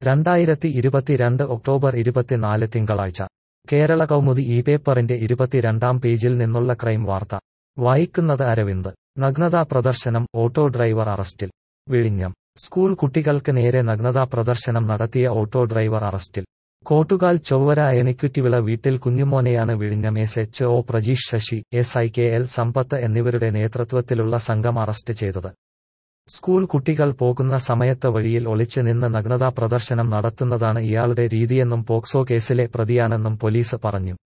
രണ്ടായിരത്തി ഇരുപത്തിരണ്ട് ഒക്ടോബർ ഇരുപത്തിനാല് തിങ്കളാഴ്ച കേരള കൗമുദി ഈ പേപ്പറിന്റെ ഇരുപത്തിരണ്ടാം പേജിൽ നിന്നുള്ള ക്രൈം വാർത്ത വായിക്കുന്നത് അരവിന്ദ് നഗ്നതാ പ്രദർശനം ഓട്ടോ ഡ്രൈവർ അറസ്റ്റിൽ വിഴിഞ്ഞം സ്കൂൾ കുട്ടികൾക്ക് നേരെ നഗ്നതാ പ്രദർശനം നടത്തിയ ഓട്ടോ ഡ്രൈവർ അറസ്റ്റിൽ കോട്ടുകാൽ ചൊവ്വര എനിക്കുറ്റിവിള വീട്ടിൽ കുഞ്ഞുമോനെയാണ് വിഴിഞ്ഞം S H O Prajeesh Sasi S I K L Sampath എന്നിവരുടെ നേതൃത്വത്തിലുള്ള സംഘം അറസ്റ്റ് ചെയ്തത് സ്കൂൾ കുട്ടികൾ പോകുന്ന സമയത്ത് വഴിയിൽ ഒളിച്ച് നിന്ന് നഗ്നതാ പ്രദർശനം നടത്തുന്നതാണ് ഇയാളുടെ രീതിയെന്നും പോക്സോ കേസിലെ പ്രതിയാണെന്നും പോലീസ് പറഞ്ഞു